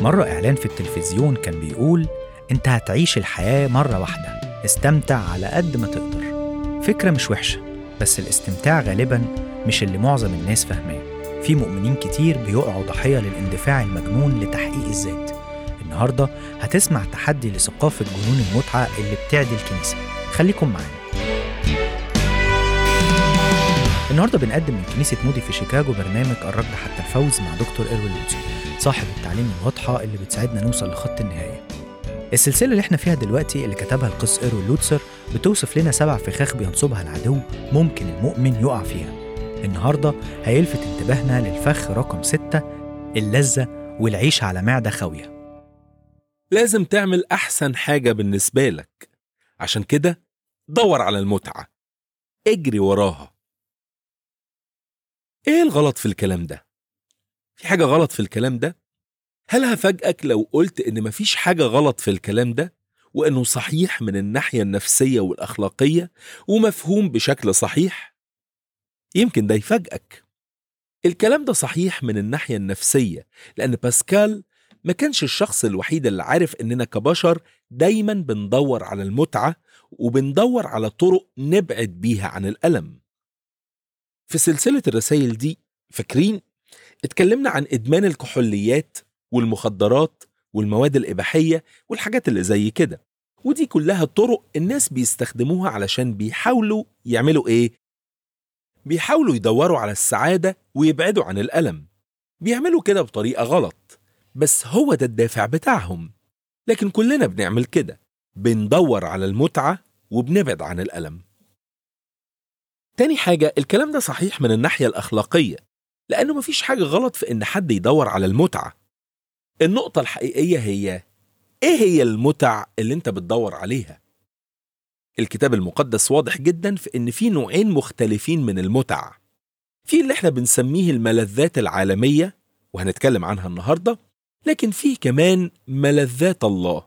مرة إعلان في التلفزيون كان بيقول أنت هتعيش الحياة مرة واحدة استمتع على قد ما تقدر فكرة مش وحشة بس الاستمتاع غالبا مش اللي معظم الناس فاهماه في مؤمنين كتير بيقعوا ضحية للاندفاع المجنون لتحقيق الذات النهاردة هتسمع تحدي لثقافة جنون المتعة اللي بتعدي الكنيسة خليكم معانا النهارده بنقدم من كنيسة مودي في شيكاغو برنامج الركض حتى الفوز مع دكتور إيروين لوتسر صاحب التعليم الواضحة اللي بتساعدنا نوصل لخط النهاية السلسلة اللي احنا فيها دلوقتي اللي كتبها القس إيروين لوتسر بتوصف لنا سبع فخاخ بينصبها العدو ممكن المؤمن يقع فيها النهارده هيلفت انتباهنا للفخ رقم ستة اللذة والعيش على معدة خاوية لازم تعمل أحسن حاجة بالنسبة لك عشان كده دور على المتعة اجري وراها ايه الغلط في الكلام ده؟ في حاجة غلط في الكلام ده؟ هل هفاجئك لو قلت ان مفيش حاجة غلط في الكلام ده وانه صحيح من الناحية النفسية والأخلاقية ومفهوم بشكل صحيح؟ يمكن ده يفاجئك الكلام ده صحيح من الناحية النفسية لأن باسكال ما كانش الشخص الوحيد اللي عارف إننا كبشر دايما بندور على المتعة وبندور على طرق نبعد بيها عن الألم في سلسلة الرسائل دي فاكرين اتكلمنا عن إدمان الكحوليات والمخدرات والمواد الإباحية والحاجات اللي زي كده ودي كلها طرق الناس بيستخدموها علشان بيحاولوا يعملوا إيه؟ بيحاولوا يدوروا على السعادة ويبعدوا عن الألم بيعملوا كده بطريقة غلط بس هو ده الدافع بتاعهم لكن كلنا بنعمل كده بندور على المتعة وبنبعد عن الألم تاني حاجة الكلام ده صحيح من الناحية الأخلاقية لأنه مفيش حاجة غلط في إن حد يدور على المتعة النقطة الحقيقية هي إيه هي المتع اللي أنت بتدور عليها؟ الكتاب المقدس واضح جدا في إن في نوعين مختلفين من المتع في اللي احنا بنسميه الملذات العالمية وهنتكلم عنها النهاردة لكن في كمان ملذات الله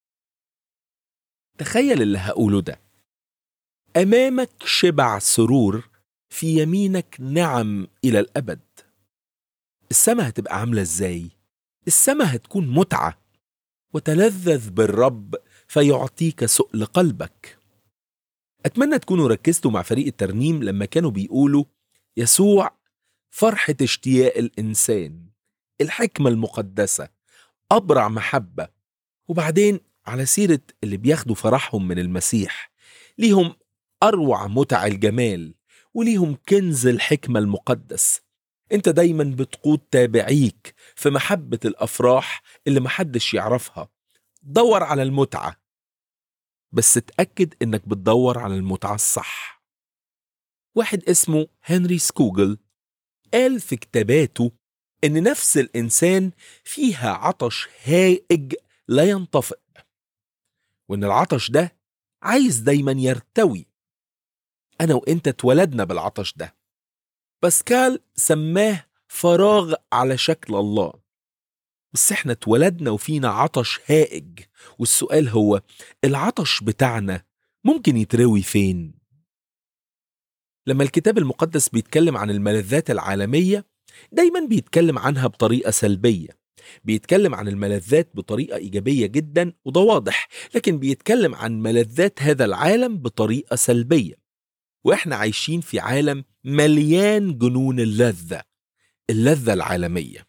تخيل اللي هقوله ده امامك شبع سرور في يمينك نعم الى الابد السماء هتبقى عامله ازاي السماء هتكون متعه وتلذذ بالرب فيعطيك سؤل قلبك اتمنى تكونوا ركزتوا مع فريق الترنيم لما كانوا بيقولوا يسوع فرحه اشتياق الانسان الحكمه المقدسه ابرع محبه وبعدين على سيره اللي بياخدوا فرحهم من المسيح ليهم أروع متع الجمال وليهم كنز الحكمة المقدس انت دايما بتقود تابعيك في محبة الأفراح اللي محدش يعرفها دور على المتعة بس اتأكد انك بتدور على المتعة الصح واحد اسمه هنري سكوجل قال في كتاباته ان نفس الانسان فيها عطش هائج لا ينطفئ وان العطش ده عايز دايما يرتوي أنا وإنت اتولدنا بالعطش ده باسكال سماه فراغ على شكل الله بس احنا اتولدنا وفينا عطش هائج والسؤال هو العطش بتاعنا ممكن يتروي فين؟ لما الكتاب المقدس بيتكلم عن الملذات العالمية دايما بيتكلم عنها بطريقة سلبية بيتكلم عن الملذات بطريقة إيجابية جدا وده واضح لكن بيتكلم عن ملذات هذا العالم بطريقة سلبية واحنا عايشين في عالم مليان جنون اللذة اللذة العالمية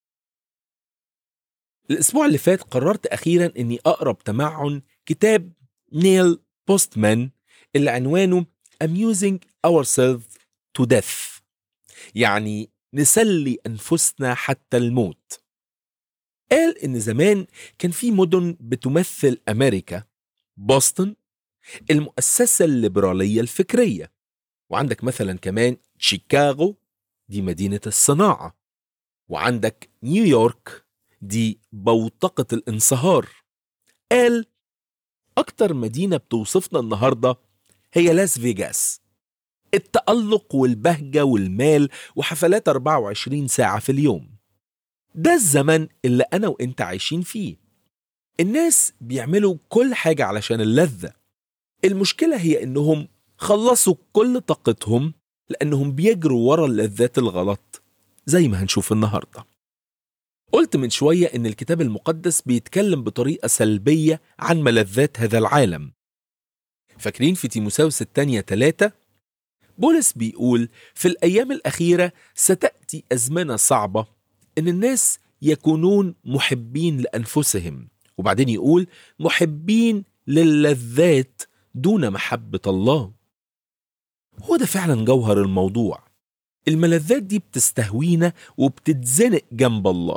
الأسبوع اللي فات قررت أخيرا أني أقرأ بتمعن كتاب نيل بوستمان اللي عنوانه Amusing Ourselves to Death يعني نسلي أنفسنا حتى الموت قال إن زمان كان في مدن بتمثل أمريكا بوسطن المؤسسة الليبرالية الفكرية وعندك مثلا كمان شيكاغو دي مدينة الصناعة وعندك نيويورك دي بوتقة الانصهار قال أكتر مدينة بتوصفنا النهاردة هي لاس فيجاس التألق والبهجة والمال وحفلات 24 ساعة في اليوم ده الزمن اللي أنا وإنت عايشين فيه الناس بيعملوا كل حاجة علشان اللذة المشكلة هي إنهم خلصوا كل طاقتهم لأنهم بيجروا ورا اللذات الغلط زي ما هنشوف النهاردة قلت من شوية إن الكتاب المقدس بيتكلم بطريقة سلبية عن ملذات هذا العالم فاكرين في تيموساوس الثانية ثلاثة بولس بيقول في الأيام الأخيرة ستأتي أزمنة صعبة إن الناس يكونون محبين لأنفسهم وبعدين يقول محبين للذات دون محبة الله هو ده فعلا جوهر الموضوع الملذات دي بتستهوينا وبتتزنق جنب الله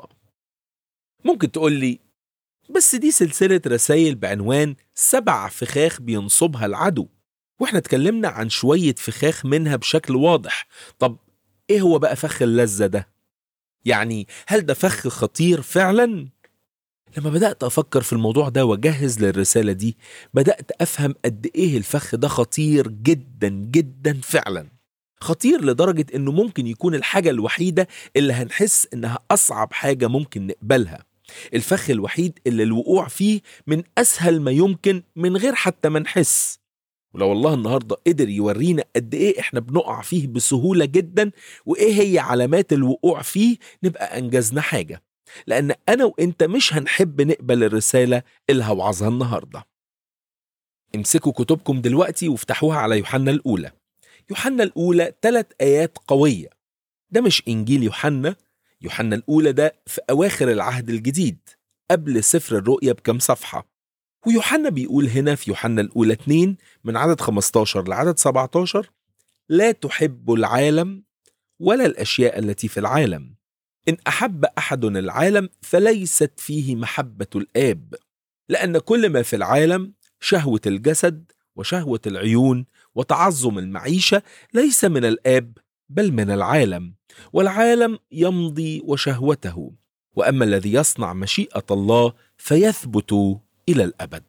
ممكن تقول لي بس دي سلسلة رسائل بعنوان سبع فخاخ بينصبها العدو واحنا اتكلمنا عن شوية فخاخ منها بشكل واضح طب ايه هو بقى فخ اللذة ده؟ يعني هل ده فخ خطير فعلا؟ لما بدأت أفكر في الموضوع ده وأجهز للرسالة دي بدأت أفهم قد إيه الفخ ده خطير جدا جدا فعلا خطير لدرجة إنه ممكن يكون الحاجة الوحيدة اللي هنحس إنها أصعب حاجة ممكن نقبلها الفخ الوحيد اللي الوقوع فيه من أسهل ما يمكن من غير حتى ما نحس ولو الله النهاردة قدر يورينا قد إيه إحنا بنقع فيه بسهولة جدا وإيه هي علامات الوقوع فيه نبقى أنجزنا حاجة لأن أنا وإنت مش هنحب نقبل الرسالة اللي هوعظها النهاردة امسكوا كتبكم دلوقتي وافتحوها على يوحنا الأولى يوحنا الأولى ثلاث آيات قوية ده مش إنجيل يوحنا يوحنا الأولى ده في أواخر العهد الجديد قبل سفر الرؤيا بكم صفحة ويوحنا بيقول هنا في يوحنا الأولى 2 من عدد 15 لعدد 17 لا تحب العالم ولا الأشياء التي في العالم إن أحب أحد العالم فليست فيه محبة الآب لأن كل ما في العالم شهوة الجسد وشهوة العيون وتعظم المعيشة ليس من الآب بل من العالم والعالم يمضي وشهوته وأما الذي يصنع مشيئة الله فيثبت إلى الأبد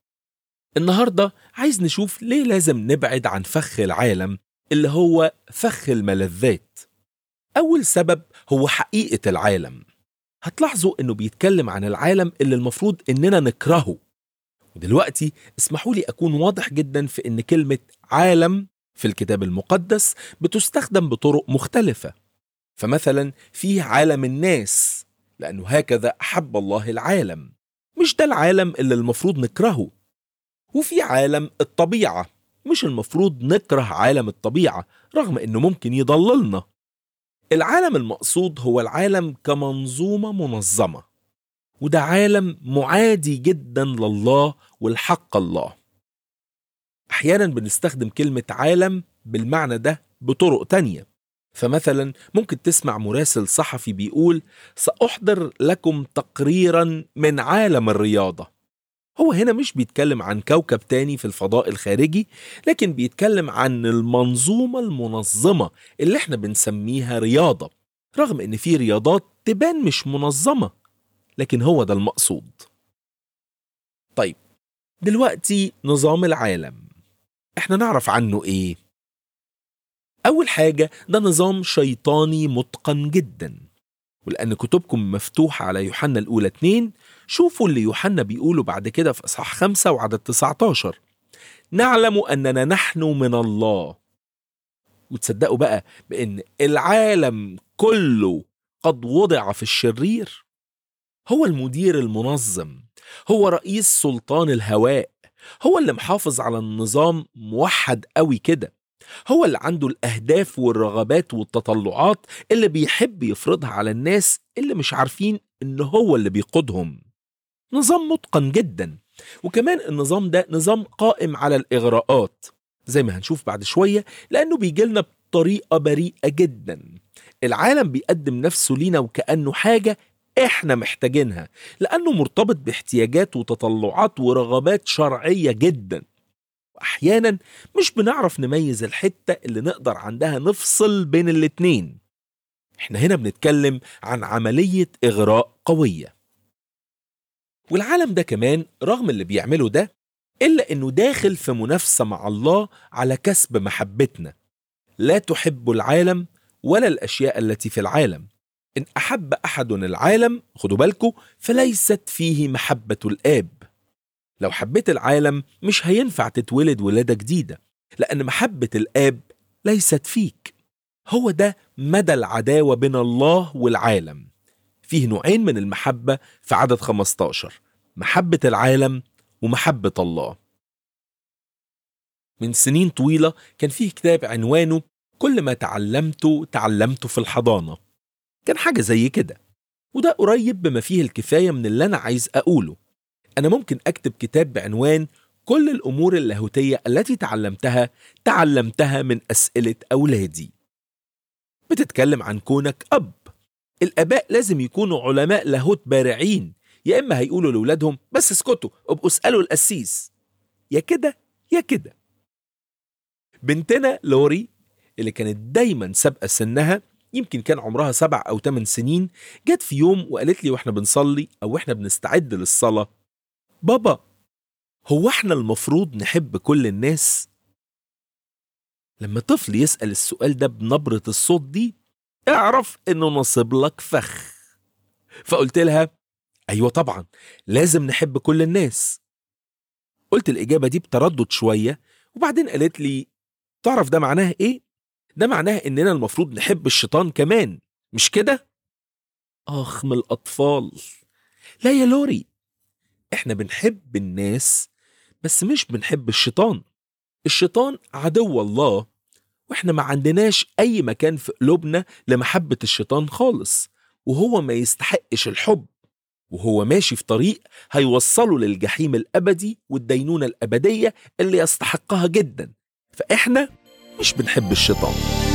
النهاردة عايز نشوف ليه لازم نبعد عن فخ العالم اللي هو فخ الملذات أول سبب هو حقيقة العالم هتلاحظوا إنه بيتكلم عن العالم اللي المفروض إننا نكرهه ودلوقتي اسمحوا لي أكون واضح جدا في إن كلمة عالم في الكتاب المقدس بتستخدم بطرق مختلفة فمثلا فيه عالم الناس لأنه هكذا أحب الله العالم مش ده العالم اللي المفروض نكرهه وفي عالم الطبيعة مش المفروض نكره عالم الطبيعة رغم إنه ممكن يضللنا العالم المقصود هو العالم كمنظومة منظمة وده عالم معادي جدا لله والحق الله أحيانا بنستخدم كلمة عالم بالمعنى ده بطرق تانية فمثلا ممكن تسمع مراسل صحفي بيقول سأحضر لكم تقريرا من عالم الرياضة هو هنا مش بيتكلم عن كوكب تاني في الفضاء الخارجي لكن بيتكلم عن المنظومة المنظمة اللي احنا بنسميها رياضة رغم ان في رياضات تبان مش منظمة لكن هو ده المقصود طيب دلوقتي نظام العالم احنا نعرف عنه ايه اول حاجة ده نظام شيطاني متقن جدا ولأن كتبكم مفتوحة على يوحنا الأولى 2 شوفوا اللي يوحنا بيقوله بعد كده في إصحاح 5 وعدد 19 نعلم أننا نحن من الله وتصدقوا بقى بأن العالم كله قد وضع في الشرير هو المدير المنظم هو رئيس سلطان الهواء هو اللي محافظ على النظام موحد قوي كده هو اللي عنده الأهداف والرغبات والتطلعات اللي بيحب يفرضها على الناس اللي مش عارفين إن هو اللي بيقودهم نظام متقن جدا وكمان النظام ده نظام قائم على الإغراءات زي ما هنشوف بعد شوية لأنه بيجيلنا بطريقة بريئة جدا العالم بيقدم نفسه لينا وكأنه حاجة احنا محتاجينها لأنه مرتبط باحتياجات وتطلعات ورغبات شرعية جدا واحيانا مش بنعرف نميز الحته اللي نقدر عندها نفصل بين الاتنين احنا هنا بنتكلم عن عمليه اغراء قويه والعالم ده كمان رغم اللي بيعمله ده الا انه داخل في منافسه مع الله على كسب محبتنا لا تحب العالم ولا الاشياء التي في العالم ان احب احد العالم خدوا بالكم فليست فيه محبه الاب لو حبيت العالم مش هينفع تتولد ولادة جديدة لأن محبة الآب ليست فيك هو ده مدى العداوة بين الله والعالم فيه نوعين من المحبة في عدد 15 محبة العالم ومحبة الله من سنين طويلة كان فيه كتاب عنوانه كل ما تعلمته تعلمته في الحضانة كان حاجة زي كده وده قريب بما فيه الكفاية من اللي أنا عايز أقوله أنا ممكن أكتب كتاب بعنوان كل الأمور اللاهوتية التي تعلمتها تعلمتها من أسئلة أولادي بتتكلم عن كونك أب الآباء لازم يكونوا علماء لاهوت بارعين يا إما هيقولوا لأولادهم بس اسكتوا ابقوا اسألوا القسيس يا كده يا كده بنتنا لوري اللي كانت دايما سابقة سنها يمكن كان عمرها سبع أو ثمان سنين جت في يوم وقالت لي واحنا بنصلي أو واحنا بنستعد للصلاة بابا هو احنا المفروض نحب كل الناس؟ لما طفل يسأل السؤال ده بنبرة الصوت دي اعرف انه نصب لك فخ فقلت لها ايوه طبعا لازم نحب كل الناس قلت الإجابة دي بتردد شوية وبعدين قالت لي تعرف ده معناه ايه؟ ده معناه اننا المفروض نحب الشيطان كمان مش كده؟ اخ من الاطفال لا يا لوري احنا بنحب الناس بس مش بنحب الشيطان الشيطان عدو الله واحنا ما عندناش اي مكان في قلوبنا لمحبة الشيطان خالص وهو ما يستحقش الحب وهو ماشي في طريق هيوصله للجحيم الابدي والدينونة الابدية اللي يستحقها جدا فاحنا مش بنحب الشيطان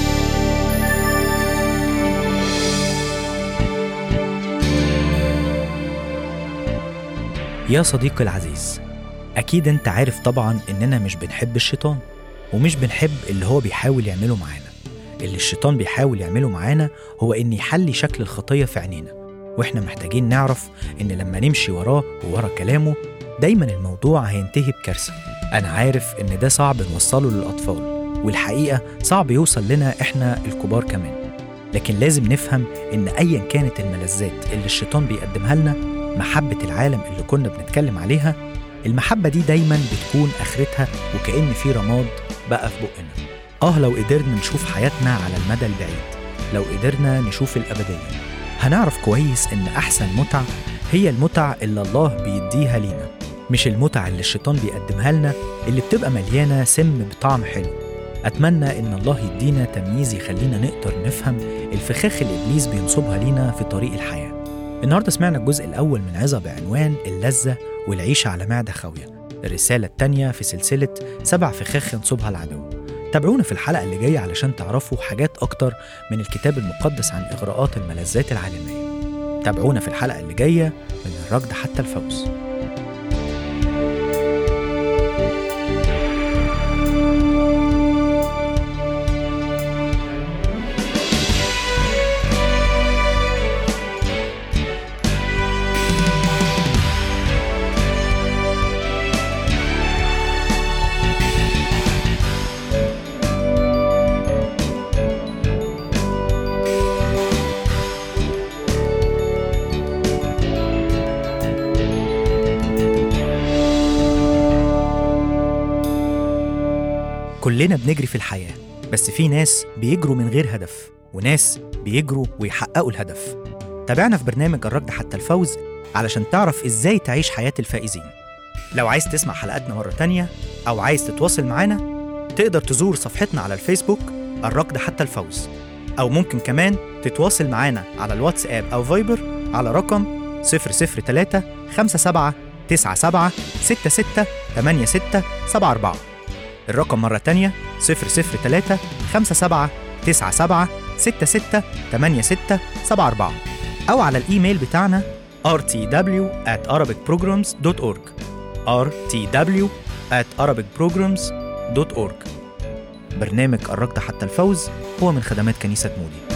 يا صديقي العزيز أكيد أنت عارف طبعا إننا مش بنحب الشيطان ومش بنحب اللي هو بيحاول يعمله معانا اللي الشيطان بيحاول يعمله معانا هو إن يحلي شكل الخطية في عينينا وإحنا محتاجين نعرف إن لما نمشي وراه وورا كلامه دايما الموضوع هينتهي بكارثة أنا عارف إن ده صعب نوصله للأطفال والحقيقة صعب يوصل لنا إحنا الكبار كمان لكن لازم نفهم إن أيا كانت الملذات اللي الشيطان بيقدمها لنا محبة العالم اللي كنا بنتكلم عليها المحبة دي دايما بتكون آخرتها وكأن في رماد بقى في بقنا آه لو قدرنا نشوف حياتنا على المدى البعيد لو قدرنا نشوف الأبدية هنعرف كويس إن أحسن متع هي المتع اللي الله بيديها لينا مش المتع اللي الشيطان بيقدمها لنا اللي بتبقى مليانة سم بطعم حلو أتمنى إن الله يدينا تمييز يخلينا نقدر نفهم الفخاخ اللي إبليس بينصبها لينا في طريق الحياة النهاردة سمعنا الجزء الأول من عظة بعنوان اللذة والعيشة على معدة خاوية الرسالة التانية في سلسلة سبع فخاخ ينصبها العدو تابعونا في الحلقة اللي جاية علشان تعرفوا حاجات أكتر من الكتاب المقدس عن إغراءات الملذات العالمية تابعونا في الحلقة اللي جاية من الركض حتى الفوز كلنا بنجري في الحياة بس في ناس بيجروا من غير هدف وناس بيجروا ويحققوا الهدف تابعنا في برنامج الركض حتى الفوز علشان تعرف ازاي تعيش حياة الفائزين لو عايز تسمع حلقاتنا مرة تانية أو عايز تتواصل معانا تقدر تزور صفحتنا على الفيسبوك الركض حتى الفوز أو ممكن كمان تتواصل معانا على الواتساب أو فايبر على رقم 003 57 97 66 86 74 الرقم مرة تانية 003 57 97 66 86 74 أو على الإيميل بتاعنا rtw at arabicprograms.org rtw at arabicprograms.org برنامج الركض حتى الفوز هو من خدمات كنيسة مودي